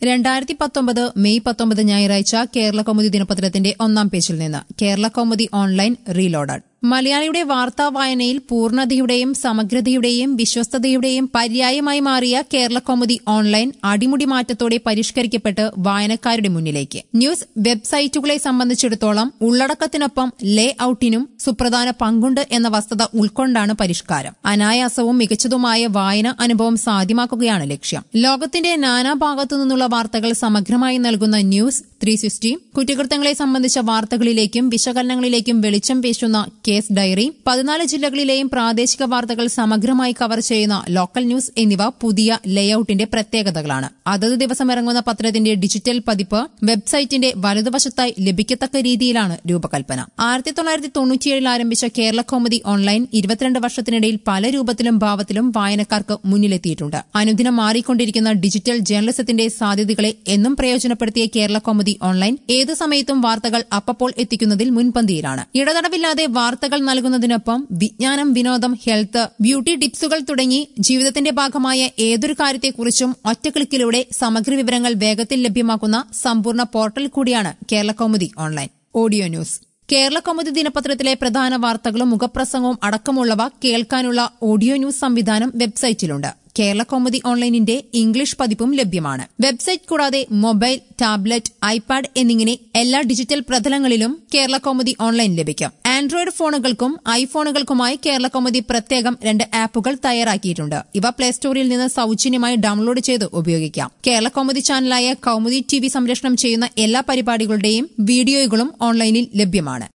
രണ്ടായിരത്തി പത്തൊമ്പത് മെയ് പത്തൊമ്പത് ഞായറാഴ്ച കേരള കൗമുദി ദിനപത്രത്തിന്റെ ഒന്നാം പേജിൽ നിന്ന് കേരള കൗമുദി ഓൺലൈൻ റീലോഡഡ് മലയാളിയുടെ വാർത്താ വായനയിൽ പൂർണ്ണതയുടെയും സമഗ്രതയുടെയും വിശ്വസ്തതയുടെയും പര്യായമായി മാറിയ കേരള കൗമുദി ഓൺലൈൻ അടിമുടി മാറ്റത്തോടെ പരിഷ്കരിക്കപ്പെട്ട് വായനക്കാരുടെ മുന്നിലേക്ക് ന്യൂസ് വെബ്സൈറ്റുകളെ സംബന്ധിച്ചിടത്തോളം ഉള്ളടക്കത്തിനൊപ്പം ലേ ഔട്ടിനും സുപ്രധാന പങ്കുണ്ട് എന്ന വസ്തുത ഉൾക്കൊണ്ടാണ് പരിഷ്കാരം അനായാസവും മികച്ചതുമായ വായന അനുഭവം സാധ്യമാക്കുകയാണ് ലക്ഷ്യം ലോകത്തിന്റെ നാനാഭാഗത്തു നിന്നുള്ള വാർത്തകൾ സമഗ്രമായി നൽകുന്ന ന്യൂസ് ത്രീ സിക്സ്റ്റി കുറ്റകൃത്യങ്ങളെ സംബന്ധിച്ച വാർത്തകളിലേക്കും വിശകലനങ്ങളിലേക്കും വെളിച്ചം വീശുന്ന കേസ് ഡയറി പതിനാല് ജില്ലകളിലെയും പ്രാദേശിക വാർത്തകൾ സമഗ്രമായി കവർ ചെയ്യുന്ന ലോക്കൽ ന്യൂസ് എന്നിവ പുതിയ ലേഔട്ടിന്റെ പ്രത്യേകതകളാണ് അതത് ദിവസം ഇറങ്ങുന്ന പത്രത്തിന്റെ ഡിജിറ്റൽ പതിപ്പ് വെബ്സൈറ്റിന്റെ വലതുവശത്തായി ലഭിക്കത്തക്ക രീതിയിലാണ് രൂപകൽപ്പന ആയിരത്തി തൊള്ളായിരത്തി തൊണ്ണൂറ്റിയേഴിൽ ആരംഭിച്ച കേരള കൗമുദി ഓൺലൈൻ ഇരുപത്തിരണ്ട് വർഷത്തിനിടയിൽ പല രൂപത്തിലും ഭാവത്തിലും വായനക്കാർക്ക് മുന്നിലെത്തിയിട്ടുണ്ട് അനുദിനം മാറിക്കൊണ്ടിരിക്കുന്ന ഡിജിറ്റൽ ജേർണലിസത്തിന്റെ സാധ്യതകളെ എന്നും പ്രയോജനപ്പെടുത്തിയ കേരള കൗമുദി ഓൺലൈൻ ഏതു സമയത്തും വാർത്തകൾ അപ്പപ്പോൾ എത്തിക്കുന്നതിൽ മുൻപന്തിയിലാണ് ഇടതടവില്ലാതെ വാർത്തകൾ നൽകുന്നതിനൊപ്പം വിജ്ഞാനം വിനോദം ഹെൽത്ത് ബ്യൂട്ടി ടിപ്സുകൾ തുടങ്ങി ജീവിതത്തിന്റെ ഭാഗമായ ഏതൊരു കാര്യത്തെക്കുറിച്ചും ഒറ്റ ക്ലിക്കിലൂടെ സമഗ്ര വിവരങ്ങൾ വേഗത്തിൽ ലഭ്യമാക്കുന്ന സമ്പൂർണ്ണ പോർട്ടൽ കൂടിയാണ് Kerala Kaumudi online audio news Kerala Kaumudi ദിനപത്രത്തിലെ പ്രധാന വാർത്തകളും മുഖപ്രസംഗവും അടക്കമുള്ളവ കേൾക്കാനുള്ള ഓഡിയോ ന്യൂസ് സംവിധാനം വെബ്സൈറ്റിലുണ്ട് കേരള കൗമുദി ഓൺലൈനിന്റെ ഇംഗ്ലീഷ് പതിപ്പും ലഭ്യമാണ് വെബ്സൈറ്റ് കൂടാതെ മൊബൈൽ ടാബ്ലറ്റ് ഐപാഡ് എന്നിങ്ങനെ എല്ലാ ഡിജിറ്റൽ പ്രതലങ്ങളിലും കേരള കൗമുദി ഓൺലൈൻ ലഭിക്കും ആൻഡ്രോയിഡ് ഫോണുകൾക്കും ഐഫോണുകൾക്കുമായി കേരള കൗമുദി പ്രത്യേകം രണ്ട് ആപ്പുകൾ തയ്യാറാക്കിയിട്ടുണ്ട് ഇവ പ്ലേ സ്റ്റോറിൽ നിന്ന് സൌജന്യമായി ഡൌൺലോഡ് ചെയ്ത് ഉപയോഗിക്കാം കേരള കൗമുദി ചാനലായ കൗമുദി ടി സംരക്ഷണം ചെയ്യുന്ന എല്ലാ പരിപാടികളുടെയും വീഡിയോകളും ഓൺലൈനിൽ ലഭ്യമാണ്